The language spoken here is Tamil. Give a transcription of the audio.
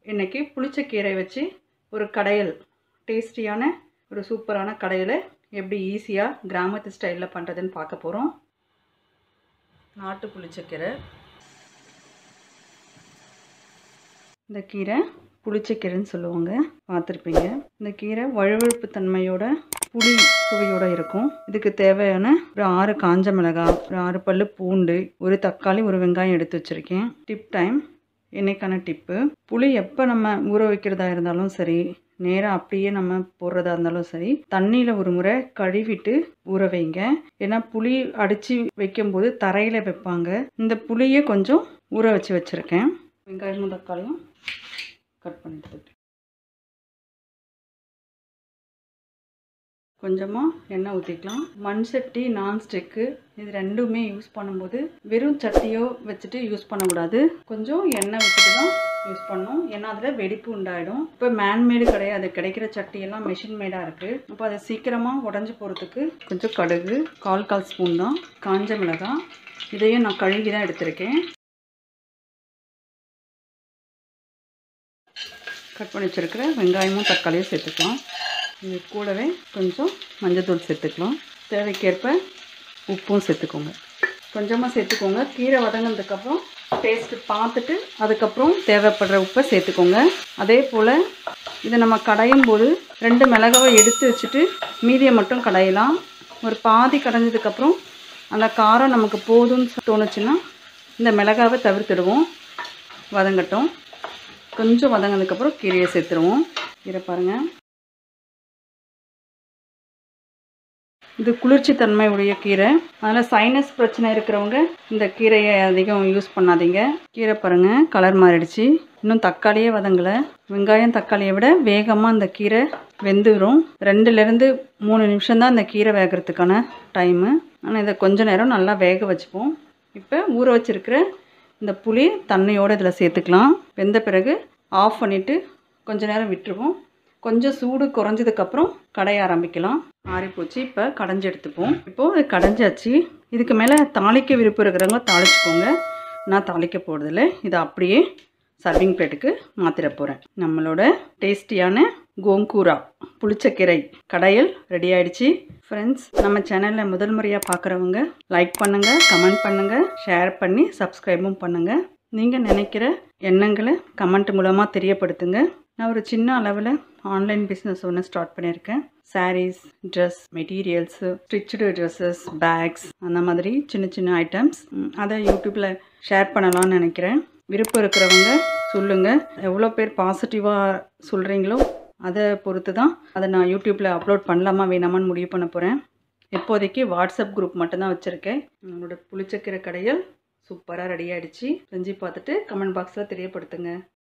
இன்றைக்கி புளிச்சக்கீரை வச்சு ஒரு கடையல் டேஸ்டியான ஒரு சூப்பரான கடையலை எப்படி ஈஸியாக கிராமத்து ஸ்டைலில் பண்ணுறதுன்னு பார்க்க போகிறோம் நாட்டு புளிச்சக்கீரை இந்த கீரை புளிச்சக்கீரைன்னு சொல்லுவாங்க பார்த்துருப்பீங்க இந்த கீரை வழுவழுப்பு தன்மையோட புளி சுவையோட இருக்கும் இதுக்கு தேவையான ஒரு ஆறு காஞ்ச மிளகாய் ஒரு ஆறு பல்லு பூண்டு ஒரு தக்காளி ஒரு வெங்காயம் எடுத்து வச்சுருக்கேன் டிப் டைம் இன்னைக்கான டிப்பு புளி எப்போ நம்ம ஊற வைக்கிறதா இருந்தாலும் சரி நேராக அப்படியே நம்ம போடுறதா இருந்தாலும் சரி தண்ணியில் ஒரு முறை கழுவிட்டு ஊற வைங்க ஏன்னா புளி அடித்து வைக்கும்போது தரையில் வைப்பாங்க இந்த புளியை கொஞ்சம் ஊற வச்சு வச்சுருக்கேன் வெங்காயமும் தக்காளியும் கட் பண்ணிட்டு கொஞ்சமாக எண்ணெய் ஊற்றிக்கலாம் மண் சட்டி நான்ஸ்டிக்கு இது ரெண்டுமே யூஸ் பண்ணும்போது வெறும் சட்டியோ வச்சுட்டு யூஸ் பண்ணக்கூடாது கொஞ்சம் எண்ணெய் வச்சுட்டு தான் யூஸ் பண்ணணும் ஏன்னா அதில் வெடிப்பு உண்டாயிடும் இப்போ மேன்மேடு கிடையாது கிடைக்கிற சட்டியெல்லாம் மிஷின் மேடாக இருக்குது அப்போ அதை சீக்கிரமாக உடஞ்சி போகிறதுக்கு கொஞ்சம் கடுகு கால் கால் ஸ்பூன் தான் காஞ்ச மிளகாய் இதையும் நான் கழுவி தான் எடுத்திருக்கேன் கட் பண்ணி வச்சுருக்கிற வெங்காயமும் தக்காளியும் சேர்த்துக்கலாம் இது கூடவே கொஞ்சம் மஞ்சள்தூள் சேர்த்துக்கலாம் தேவைக்கேற்ப உப்பும் சேர்த்துக்கோங்க கொஞ்சமாக சேர்த்துக்கோங்க கீரை வதங்கினதுக்கப்புறம் டேஸ்ட்டு பார்த்துட்டு அதுக்கப்புறம் தேவைப்படுற உப்பை சேர்த்துக்கோங்க அதே போல் இதை நம்ம கடையும் போது ரெண்டு மிளகாவை எடுத்து வச்சுட்டு மீதியை மட்டும் கடையலாம் ஒரு பாதி கடைஞ்சதுக்கப்புறம் அந்த காரம் நமக்கு போதும்னு தோணுச்சுன்னா இந்த மிளகாவை தவிர்த்துடுவோம் வதங்கட்டும் கொஞ்சம் வதங்கினதுக்கப்புறம் கீரையை சேர்த்துருவோம் கீரை பாருங்கள் இது குளிர்ச்சி தன்மை உடைய கீரை அதனால் சைனஸ் பிரச்சனை இருக்கிறவங்க இந்த கீரையை அதிகம் யூஸ் பண்ணாதீங்க கீரை பாருங்கள் கலர் மாறிடுச்சு இன்னும் தக்காளியே வதங்கலை வெங்காயம் தக்காளியை விட வேகமாக அந்த கீரை வெந்துடும் ரெண்டுலேருந்து மூணு நிமிஷம் தான் இந்த கீரை வேகிறதுக்கான டைமு ஆனால் இதை கொஞ்ச நேரம் நல்லா வேக வச்சுப்போம் இப்போ ஊற வச்சுருக்கிற இந்த புளி தண்ணியோடு இதில் சேர்த்துக்கலாம் வெந்த பிறகு ஆஃப் பண்ணிவிட்டு கொஞ்ச நேரம் விட்டுருவோம் கொஞ்சம் சூடு குறைஞ்சதுக்கப்புறம் கடைய ஆரம்பிக்கலாம் ஆறிப்போச்சு இப்போ கடைஞ்சி எடுத்துப்போம் இப்போது அது கடைஞ்சாச்சு இதுக்கு மேலே தாளிக்க விருப்பம் இருக்கிறவங்க தாளிச்சுக்கோங்க நான் தாளிக்க போகிறதில்ல இதை அப்படியே சர்விங் பிளேட்டுக்கு மாற்றிட போகிறேன் நம்மளோட டேஸ்டியான கோங்கூரா புளிச்சக்கீரை கடையில் ரெடி ஆயிடுச்சு ஃப்ரெண்ட்ஸ் நம்ம சேனலில் முதல் முறையாக பார்க்குறவங்க லைக் பண்ணுங்கள் கமெண்ட் பண்ணுங்கள் ஷேர் பண்ணி சப்ஸ்கிரைபும் பண்ணுங்கள் நீங்கள் நினைக்கிற எண்ணங்களை கமெண்ட் மூலமாக தெரியப்படுத்துங்க நான் ஒரு சின்ன அளவில் ஆன்லைன் பிஸ்னஸ் ஒன்று ஸ்டார்ட் பண்ணியிருக்கேன் sarees dress materials stitched dresses bags அந்த மாதிரி சின்ன சின்ன ஐட்டம்ஸ் அதை யூடியூப்பில் ஷேர் பண்ணலாம்னு நினைக்கிறேன் விருப்பம் இருக்கிறவங்க சொல்லுங்கள் எவ்வளோ பேர் பாசிட்டிவாக சொல்கிறீங்களோ அதை பொறுத்து தான் அதை நான் யூடியூப்பில் அப்லோட் பண்ணலாமா வேணாமான்னு முடிவு பண்ண போகிறேன் இப்போதைக்கு வாட்ஸ்அப் குரூப் மட்டும்தான் வச்சுருக்கேன் என்னோடய புளிச்சக்கீரை கடையில் சூப்பராக ரெடி ஆகிடுச்சு செஞ்சு பார்த்துட்டு கமெண்ட் பாக்ஸில் தெரியப்படுத்துங்க